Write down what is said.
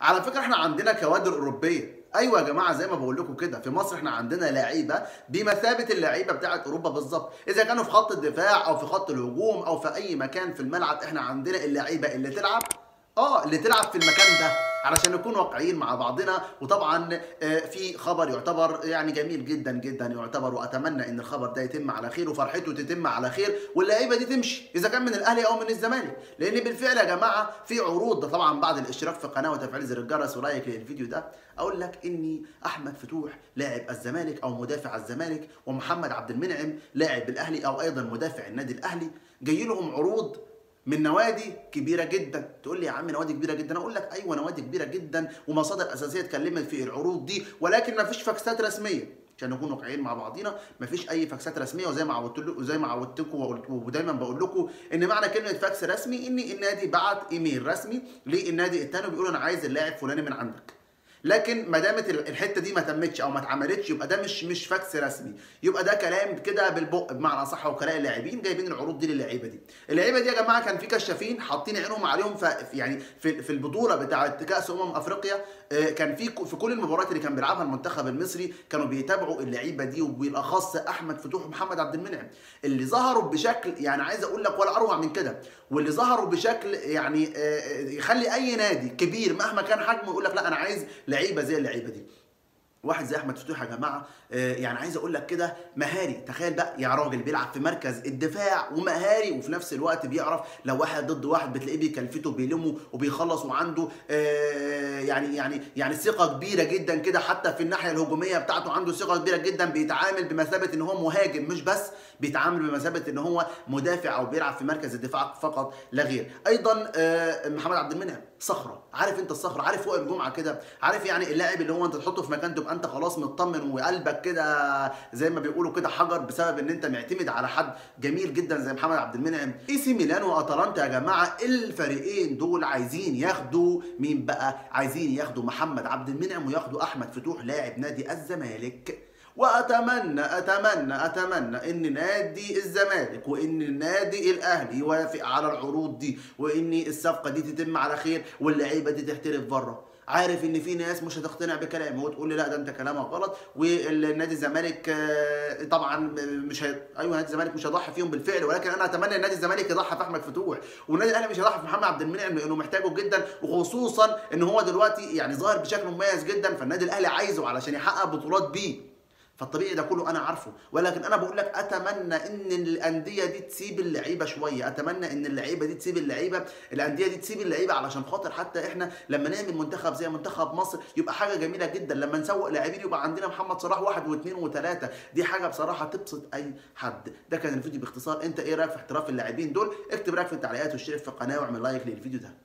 على فكره احنا عندنا كوادر اوروبيه ايوه يا جماعه زي ما بقول لكم كده في مصر احنا عندنا لعيبه بمثابه اللعيبه بتاعه اوروبا بالظبط اذا كانوا في خط الدفاع او في خط الهجوم او في اي مكان في الملعب احنا عندنا اللعيبه اللي تلعب اه اللي تلعب في المكان ده علشان نكون واقعيين مع بعضنا وطبعا آه، في خبر يعتبر يعني جميل جدا جدا يعتبر واتمنى ان الخبر ده يتم على خير وفرحته تتم على خير واللعيبه دي تمشي اذا كان من الاهلي او من الزمالك لان بالفعل يا جماعه في عروض ده طبعا بعد الاشتراك في القناه وتفعيل زر الجرس ولايك للفيديو ده اقول لك اني احمد فتوح لاعب الزمالك او مدافع الزمالك ومحمد عبد المنعم لاعب الاهلي او ايضا مدافع النادي الاهلي جاي لهم عروض من نوادي كبيره جدا تقول لي يا عم نوادي كبيره جدا اقول لك ايوه نوادي كبيره جدا ومصادر اساسيه اتكلمت في العروض دي ولكن ما فيش فاكسات رسميه عشان نكون واقعيين مع بعضينا مفيش اي فاكسات رسميه وزي ما عودت له وزي ما عودتكم وقلت- ودايما بقول لكم ان معنى كلمه فاكس رسمي ان النادي بعت ايميل رسمي للنادي الثاني بيقول انا عايز اللاعب فلاني من عندك لكن ما دامت ال- الحته دي ما تمتش او ما اتعملتش يبقى ده مش مش فاكس رسمي يبقى ده كلام كده بالبق بمعنى صح وكلاء اللاعبين جايبين العروض دي للعيبه دي اللعيبه دي يا جماعه كان في كشافين حاطين عينهم عليهم ف في- يعني في في البطوله بتاعه كاس امم افريقيا آه، كان في ك- في كل المباريات اللي كان بيلعبها المنتخب المصري كانوا بيتابعوا اللعيبه دي وبالاخص احمد فتوح ومحمد عبد المنعم اللي ظهروا بشكل يعني عايز اقول لك ولا اروع من كده واللي ظهروا بشكل يعني آه، آه، يخلي اي نادي كبير مهما كان حجمه يقول لك لا انا عايز لعيبه زي اللعيبه دي واحد زي احمد فتوح يا جماعه آه، يعني عايز اقول لك كده مهاري تخيل بقى يا راجل بيلعب في مركز الدفاع ومهاري وفي نفس الوقت بيعرف لو واحد ضد واحد بتلاقيه بيكلفته بيلمه وبيخلص وعنده آه، يعني يعني يعني ثقه كبيره جدا كده حتى في الناحيه الهجوميه بتاعته عنده ثقه كبيره جدا بيتعامل بمثابه ان هو مهاجم مش بس بيتعامل بمثابه ان هو مدافع او بيلعب في مركز الدفاع فقط لا غير ايضا آه، محمد عبد المنعم صخره عارف انت الصخره عارف وائل جمعه كده عارف يعني اللاعب اللي هو انت تحطه في مكان تبقى انت خلاص مطمن وقلبك كده زي ما بيقولوا كده حجر بسبب ان انت معتمد على حد جميل جدا زي محمد عبد المنعم اي سي ميلان واتلانتا يا جماعه الفريقين دول عايزين ياخدوا مين بقى عايزين ياخدوا محمد عبد المنعم وياخدوا احمد فتوح لاعب نادي الزمالك واتمنى اتمنى اتمنى ان نادي الزمالك وان النادي الاهلي يوافق على العروض دي وان الصفقه دي تتم على خير واللعيبه دي تحترف بره عارف ان في ناس مش هتقتنع بكلامي وتقول لي لا ده انت كلامك غلط والنادي الزمالك آه، طبعا مش هي... ايوه نادي الزمالك مش هيضحي فيهم بالفعل ولكن انا اتمنى ان نادي الزمالك يضحي في احمد فتوح والنادي الاهلي مش هيضحي في محمد عبد المنعم لانه محتاجه جدا وخصوصا ان هو دلوقتي يعني ظاهر بشكل مميز جدا فالنادي الاهلي عايزه علشان يحقق بطولات بيه فالطبيعي ده كله انا عارفه ولكن انا بقول لك اتمنى ان الانديه دي تسيب اللعيبه شويه اتمنى ان اللعيبه دي تسيب اللعيبه الانديه دي تسيب اللعيبه علشان خاطر حتى احنا لما نعمل منتخب زي منتخب مصر يبقى حاجه جميله جدا لما نسوق لاعبين يبقى عندنا محمد صلاح واحد واثنين وثلاثه دي حاجه بصراحه تبسط اي حد ده كان الفيديو باختصار انت ايه رايك في احتراف اللاعبين دول اكتب رايك في التعليقات واشترك في القناه واعمل لايك للفيديو ده